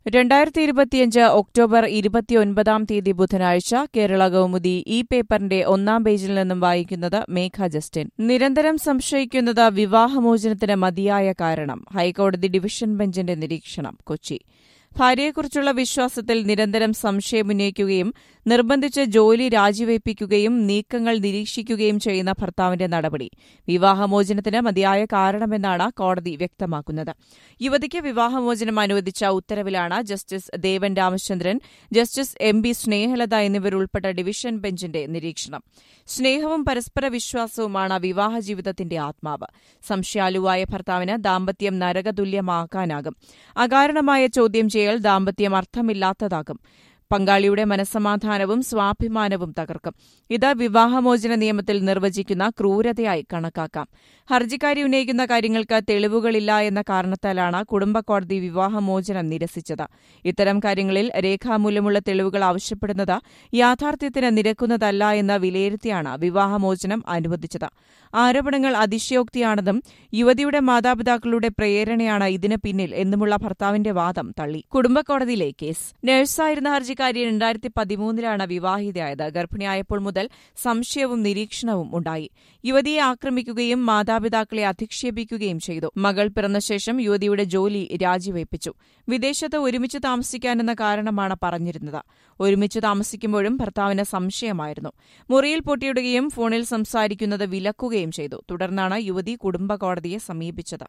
രണ്ടായിരത്തി ഇരുപത്തിയഞ്ച് ഒക്ടോബർ ഇരുപത്തിയൊൻപതാം തീയതി ബുധനാഴ്ച കേരള കൗമുദി ഈ പേപ്പറിന്റെ ഒന്നാം പേജിൽ നിന്നും വായിക്കുന്നത് മേഘ ജസ്റ്റിൻ നിരന്തരം സംശയിക്കുന്നത് വിവാഹമോചനത്തിന് മതിയായ കാരണം ഹൈക്കോടതി ഡിവിഷൻ ബെഞ്ചിന്റെ നിരീക്ഷണം കൊച്ചി ഭാര്യയെക്കുറിച്ചുള്ള വിശ്വാസത്തിൽ നിരന്തരം സംശയമുന്നയിക്കുകയും നിർബന്ധിച്ച് ജോലി രാജിവയ്പ്പിക്കുകയും നീക്കങ്ങൾ നിരീക്ഷിക്കുകയും ചെയ്യുന്ന ഭർത്താവിന്റെ നടപടി വിവാഹമോചനത്തിന് മതിയായ കാരണമെന്നാണ് കോടതി വ്യക്തമാക്കുന്നത് യുവതിക്ക് വിവാഹമോചനം അനുവദിച്ച ഉത്തരവിലാണ് justice Devan Ramachandran justice M B Snehalatha എന്നിവരുൾപ്പെട്ട ഡിവിഷൻ ബെഞ്ചിന്റെ നിരീക്ഷണം സ്നേഹവും പരസ്പര വിശ്വാസവുമാണ് വിവാഹ ജീവിതത്തിന്റെ ആത്മാവ് സംശയാലുവായ ഭർത്താവിന് ദാമ്പത്യം നരകതുല്യമാക്കാനാകും അകാരണമായ ചോദ്യം ചെയ്യൽ ദാമ്പത്യം അർത്ഥമില്ലാത്തതാകും പങ്കാളിയുടെ മനസ്സമാധാനവും സ്വാഭിമാനവും തകർക്കും ഇത് വിവാഹമോചന നിയമത്തിൽ നിർവചിക്കുന്ന ക്രൂരതയായി കണക്കാക്കാം ഹർജിക്കാരി ഉന്നയിക്കുന്ന കാര്യങ്ങൾക്ക് തെളിവുകളില്ല എന്ന കാരണത്താലാണ് കുടുംബ കോടതി വിവാഹമോചനം നിരസിച്ചത് ഇത്തരം കാര്യങ്ങളിൽ രേഖാമൂലമുള്ള തെളിവുകൾ ആവശ്യപ്പെടുന്നത് യാഥാർത്ഥ്യത്തിന് നിരക്കുന്നതല്ല എന്ന് വിലയിരുത്തിയാണ് വിവാഹമോചനം അനുവദിച്ചത് ആരോപണങ്ങൾ അതിശയോക്തിയാണെന്നും യുവതിയുടെ മാതാപിതാക്കളുടെ പ്രേരണയാണ് ഇതിന് പിന്നിൽ എന്നുമുള്ള ഭർത്താവിന്റെ വാദം തള്ളി കുടുംബക്കോടതിയിലെ കേസ് നഴ്സായിരുന്ന ഹർജിക്കാരി രണ്ടായിരത്തി പതിമൂന്നിലാണ് വിവാഹിതയായത് ഗർഭിണിയായപ്പോൾ മുതൽ സംശയവും നിരീക്ഷണവും ഉണ്ടായി യുവതിയെ ആക്രമിക്കുകയും മാതാപിതാക്കളെ അധിക്ഷേപിക്കുകയും ചെയ്തു മകൾ പിറന്ന ശേഷം യുവതിയുടെ ജോലി രാജിവയ്പ്പിച്ചു വിദേശത്ത് ഒരുമിച്ച് താമസിക്കാനെന്ന കാരണമാണ് പറഞ്ഞിരുന്നത് ഒരുമിച്ച് താമസിക്കുമ്പോഴും ഭർത്താവിന് സംശയമായിരുന്നു മുറിയിൽ പൊട്ടിയിടുകയും ഫോണിൽ സംസാരിക്കുന്നത് വിലക്കുകയും ചെയ്തു തുടർന്നാണ് യുവതി കുടുംബ കോടതിയെ സമീപിച്ചത്